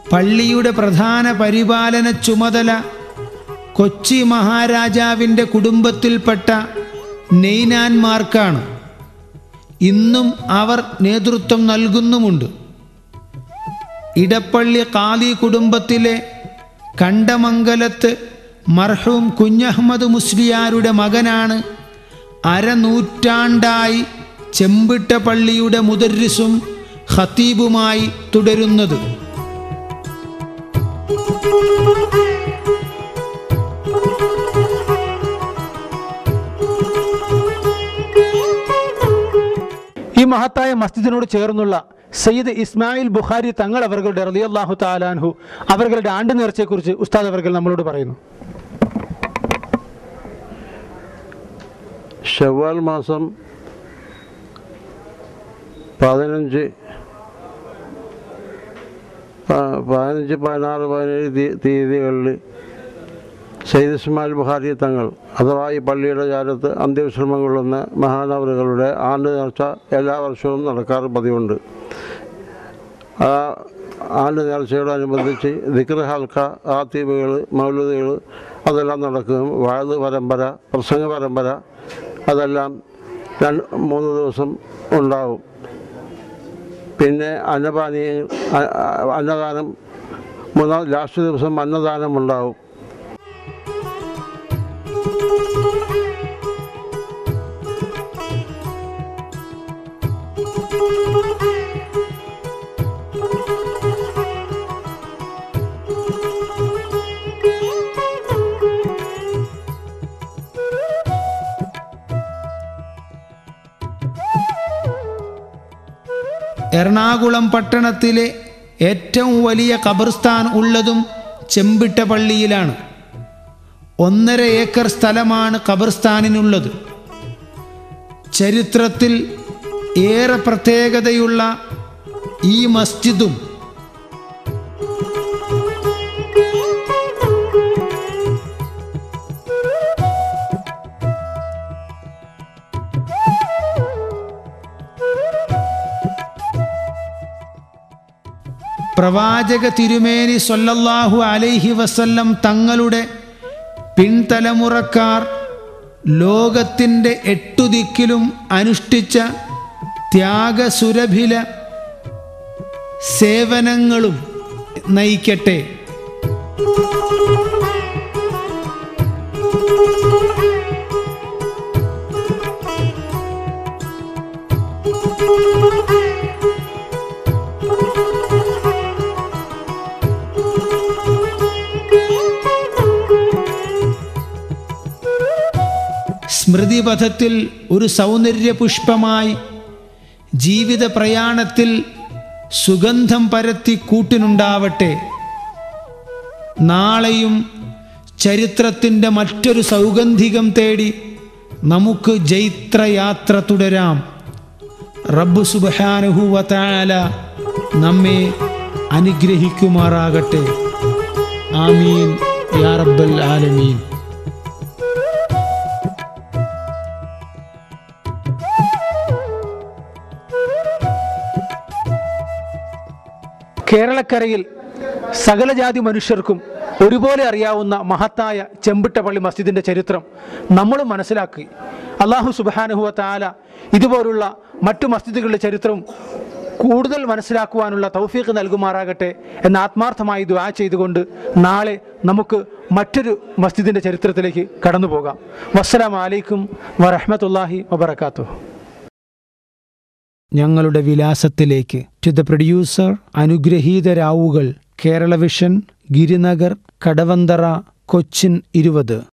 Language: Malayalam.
പള്ളിയുടെ പ്രധാന പരിപാലന ചുമതല കൊച്ചി മഹാരാജാവിൻ്റെ കുടുംബത്തിൽപ്പെട്ട നെയ്നാന്മാർക്കാണ് ഇന്നും അവർ നേതൃത്വം നൽകുന്നുമുണ്ട് ഇടപ്പള്ളി കാലി കുടുംബത്തിലെ കണ്ടമംഗലത്ത് മർഹൂം കുഞ്ഞഹമ്മദ് മുസ്ലിയാരുടെ മകനാണ് അരനൂറ്റാണ്ടായി ചെമ്പിട്ട പള്ളിയുടെ മുദരിസും ഖത്തീബുമായി തുടരുന്നത് ഈ മഹത്തായ മസ്ജിദിനോട് ചേർന്നുള്ള സയ്യിദ് ഇസ്മായിൽ ബുഖാരി തങ്ങൾ അവர்களுടെ റളിയല്ലാഹു താലാൻഹു അവരുടെ ആണ്ട് നേർച്ചയെക്കുറിച്ച് ഉസ്താദ് അവർ നമ്മളോട് പറയുന്നു ഷവ്വാൽ മാസം പതിനഞ്ച് പ- പതിനഞ്ച് പതിനാറ് പതിനേഴ് തീ- തീയതികളിൽ സയ്യിദ് ഇസ്മായിൽ ബുഖാരി തങ്ങൾ അഥവാ ഈ പള്ളിയുടെ ചാരത്ത് അന്ത്യവിശ്രമം കൊള്ളുന്ന മഹാനവറുകളുടെ ആണ്ട് നേർച്ച എല്ലാ വർഷവും നടക്കാറ് പതിവുണ്ട് ആ ആണ്ട് നേർച്ചയോടനുബന്ധിച്ച് ദിക്ർ ഹൽക്ക ആത്തീബുകൾ മൗലൂദുകൾ അതെല്ലാം നടക്കുകയും വാഴ് പരമ്പര പ്രസംഗ പരമ്പര അതെല്ലാം രണ്ട് മൂന്ന് ദിവസം ഉണ്ടാവും പിന്നെ അന്നപാനീയ അ- അ- അന്നദാനം മൂന്നാം ലാസ്റ്റ് ദിവസം അന്നദാനം ഉണ്ടാവും എറണാകുളം പട്ടണത്തിലെ ഏറ്റവും വലിയ ഖബർസ്ഥാൻ ഉള്ളതും ചെമ്പിട്ട പള്ളിയിലാണ് ഒന്നര ഏക്കർ സ്ഥലമാണ് ഖബർസ്ഥാനിനുള്ളത് ചരിത്രത്തിൽ ഏറെ പ്രത്യേകതയുള്ള ഈ മസ്ജിദും പ്രവാചക തിരുമേനി സൊല്ലല്ലാഹു അലൈഹി വസല്ലം തങ്ങളുടെ പിൻതലമുറക്കാർ ലോകത്തിൻ്റെ എട്ടു ദിക്കിലും അനുഷ്ഠിച്ച ത്യാഗസുരഭില സേവനങ്ങളും നയിക്കട്ടെ സ്മൃതിപഥത്തിൽ ഒരു സൗന്ദര്യ പുഷ്പമായി ജീവിത പ്രയാണത്തിൽ സുഗന്ധം പരത്തി കൂട്ടിനുണ്ടാവട്ടെ നാളെയും ചരിത്രത്തിൻ്റെ മറ്റൊരു സൗഗന്ധികം തേടി നമുക്ക് ജൈത്രയാത്ര തുടരാം റബ്ബു സുബാനുഹുവല നമ്മെ അനുഗ്രഹിക്കുമാറാകട്ടെ ആമീൻ യാ റബ്ബൽ ആലമീൻ കേരളക്കരയിൽ സകല ജാതി മനുഷ്യർക്കും ഒരുപോലെ അറിയാവുന്ന മഹത്തായ ചെമ്പിട്ടപ്പള്ളി മസ്ജിദിന്റെ ചരിത്രം നമ്മളും മനസ്സിലാക്കി അള്ളാഹു സുബാനുഹുവ താല ഇതുപോലുള്ള മറ്റു മസ്ജിദുകളുടെ ചരിത്രവും കൂടുതൽ മനസ്സിലാക്കുവാനുള്ള തൗഫീഖ് നൽകുമാറാകട്ടെ എന്ന് ആത്മാർത്ഥമായി ദുആ ചെയ്തുകൊണ്ട് നാളെ നമുക്ക് മറ്റൊരു മസ്ജിദിന്റെ ചരിത്രത്തിലേക്ക് കടന്നു പോകാം വസ്സലാം അലൈക്കും വറഹമത്തല്ലാഹി വബർക്കാത്തു ഞങ്ങളുടെ വിലാസത്തിലേക്ക് ടു ദ പ്രൊഡ്യൂസർ അനുഗ്രഹീതരാവുകൾ കേരള വിഷൻ ഗിരിനഗർ കടവന്തറ കൊച്ചിൻ ഇരുപത്